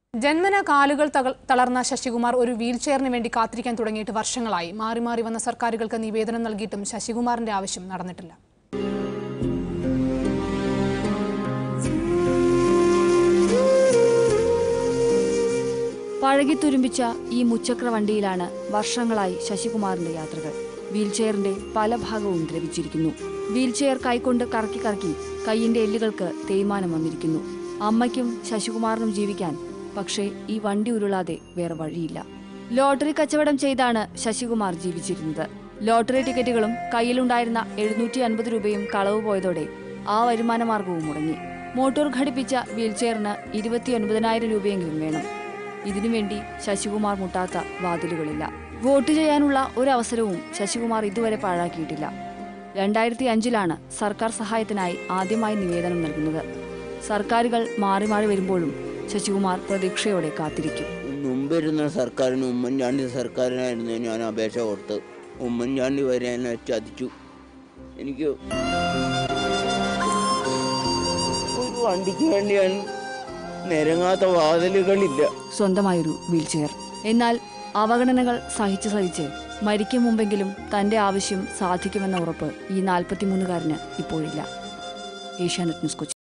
ജന്മന കാലുകൾ തക- തളർന്ന ശശികുമാർ ഒരു വീൽചെയറിന് വേണ്ടി കാത്തിരിക്കാൻ തുടങ്ങിയിട്ട് വർഷങ്ങളായി മാറി മാറി വന്ന സർക്കാരുകൾക്ക് നിവേദനം നൽകിയിട്ടും ശശികുമാറിന്റെ ആവശ്യം നടന്നിട്ടില്ല പഴകിത്തുരുമ്പിച്ച ഈ മുച്ചക്ര വണ്ടിയിലാണ് വർഷങ്ങളായി ശശികുമാറിന്റെ യാത്രകൾ വീൽചെയറിന്റെ പല ഭാഗവും ദ്രവിച്ചിരിക്കുന്നു വീൽചെയർ കൈകൊണ്ട് കറക്കി കറക്കി കൈയിന്റെ എല്ലുകൾക്ക് തേയ്മാനം വന്നിരിക്കുന്നു അമ്മയ്ക്കും ശശികുമാറിനും ജീവിക്കാൻ പക്ഷേ ഈ വണ്ടി ഉരുളാതെ വേറെ വഴിയില്ല ലോട്ടറി കച്ചവടം ചെയ്താണ് ശശികുമാർ ജീവിച്ചിരുന്നത് ലോട്ടറി ടിക്കറ്റുകളും കയ്യിലുണ്ടായിരുന്ന എഴുന്നൂറ്റി അൻപത് രൂപയും കളവ് പോയതോടെ ആ വരുമാന മാർഗവും മുടങ്ങി മോട്ടോർ ഘടിപ്പിച്ച വീൽചെയറിന് ഇരുപത്തിയൊൻപതിനായിരം രൂപയെങ്കിലും വേണം ഇതിനുവേണ്ടി ശശികുമാർ മുട്ടാത്ത വാതിലുകളില്ല വോട്ട് ചെയ്യാനുള്ള ഒരു അവസരവും ശശികുമാർ ഇതുവരെ പാഴാക്കിയിട്ടില്ല രണ്ടായിരത്തി അഞ്ചിലാണ് സർക്കാർ സഹായത്തിനായി ആദ്യമായി നിവേദനം നൽകുന്നത് സർക്കാരുകൾ മാറി മാറി വരുമ്പോഴും ശശികുമാർ പ്രതീക്ഷയോടെ കാത്തിരിക്കും മുമ്പിരുന്ന സർക്കാരിന് ഉമ്മൻചാണ്ടി സർക്കാരിനായിരുന്നു ഞാൻ അപേക്ഷ കൊടുത്തത് ഉമ്മൻചാണ്ടി വരെ എന്നെ ചതിച്ചു എനിക്ക് ഒരു വണ്ടിക്ക് വേണ്ടി ഞാൻ നിരങ്ങാത്ത വാതിലുകളില്ല സ്വന്തമായൊരു വീൽചെയർ എന്നാൽ അവഗണനകൾ സഹിച്ച് സഹിച്ച് മരിക്കും മുമ്പെങ്കിലും തന്റെ ആവശ്യം സാധിക്കുമെന്ന ഉറപ്പ് ഈ നാൽപ്പത്തിമൂന്നുകാരന് ഇപ്പോഴില്ല ഏഷ്യാനെറ്റ് ന്യൂസ് കൊച്ചി